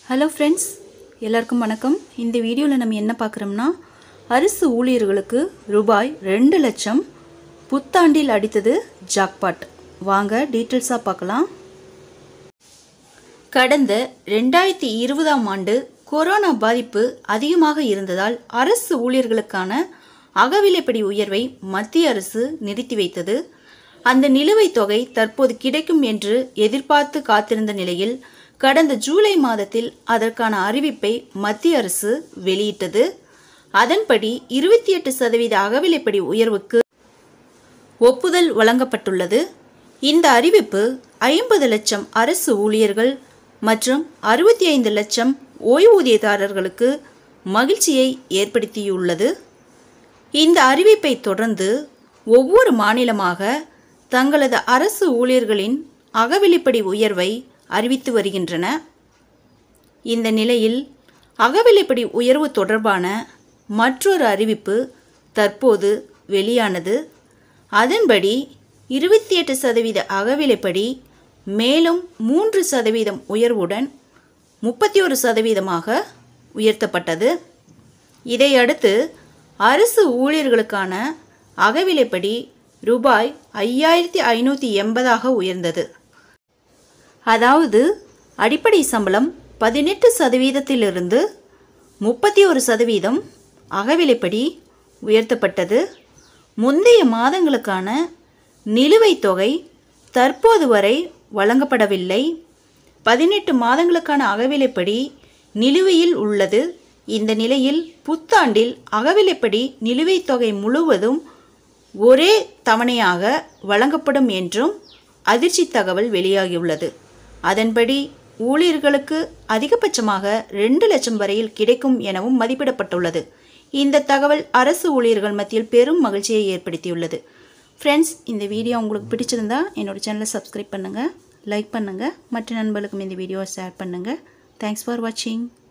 hello friends எல்லாருக்கும் வணக்கம் இந்த வீடியோவில் நம்ம என்ன பார்க்குறோம்னா அரசு ஊழியர்களுக்கு ரூபாய் ரெண்டு லட்சம் புத்தாண்டில் அடித்தது ஜாக்பாட் வாங்க டீட்டெயில்ஸாக பார்க்கலாம் கடந்த ரெண்டாயிரத்தி இருபதாம் ஆண்டு கொரோனா பாதிப்பு அதிகமாக இருந்ததால் அரசு ஊழியர்களுக்கான அகவிலைப்படி உயர்வை மத்திய அரசு நிறுத்தி வைத்தது அந்த நிலுவைத் தொகை தற்போது கிடைக்கும் என்று எதிர்பார்த்து காத்திருந்த நிலையில் கடந்த ஜூலை மாதத்தில் அதற்கான அறிவிப்பை மத்திய அரசு வெளியிட்டது அதன்படி இருபத்தி எட்டு சதவீத அகவிலைப்படி உயர்வுக்கு ஒப்புதல் வழங்கப்பட்டுள்ளது இந்த அறிவிப்பு ஐம்பது லட்சம் அரசு ஊழியர்கள் மற்றும் அறுபத்தி ஐந்து லட்சம் ஓய்வூதியதாரர்களுக்கு மகிழ்ச்சியை ஏற்படுத்தியுள்ளது இந்த அறிவிப்பை தொடர்ந்து ஒவ்வொரு மாநிலமாக தங்களது அரசு ஊழியர்களின் அகவிலைப்படி உயர்வை அறிவித்து வருகின்றன இந்த நிலையில் அகவிலைப்படி உயர்வு தொடர்பான மற்றொரு அறிவிப்பு தற்போது வெளியானது அதன்படி இருபத்தி எட்டு சதவீத அகவிலைப்படி மேலும் மூன்று சதவீதம் உயர்வுடன் முப்பத்தி ஒரு சதவீதமாக உயர்த்தப்பட்டது இதையடுத்து அரசு ஊழியர்களுக்கான அகவிலைப்படி ரூபாய் ஐயாயிரத்தி ஐநூற்றி எண்பதாக உயர்ந்தது அதாவது அடிப்படை சம்பளம் பதினெட்டு சதவீதத்திலிருந்து முப்பத்தி ஒரு சதவீதம் அகவிலைப்படி உயர்த்தப்பட்டது முந்தைய மாதங்களுக்கான நிலுவைத் தொகை தற்போது வரை வழங்கப்படவில்லை பதினெட்டு மாதங்களுக்கான அகவிலைப்படி நிலுவையில் உள்ளது இந்த நிலையில் புத்தாண்டில் அகவிலைப்படி நிலுவைத் தொகை முழுவதும் ஒரே தவணையாக வழங்கப்படும் என்றும் அதிர்ச்சி தகவல் வெளியாகியுள்ளது அதன்படி ஊழியர்களுக்கு அதிகபட்சமாக ரெண்டு லட்சம் வரையில் கிடைக்கும் எனவும் மதிப்பிடப்பட்டுள்ளது இந்த தகவல் அரசு ஊழியர்கள் மத்தியில் பெரும் மகிழ்ச்சியை ஏற்படுத்தியுள்ளது ஃப்ரெண்ட்ஸ் இந்த வீடியோ உங்களுக்கு பிடிச்சிருந்தா என்னோட சேனலை சப்ஸ்கிரைப் பண்ணுங்கள் லைக் பண்ணுங்கள் மற்ற நண்பர்களுக்கும் இந்த வீடியோவை ஷேர் பண்ணுங்கள் தேங்க்ஸ் ஃபார் வாட்சிங்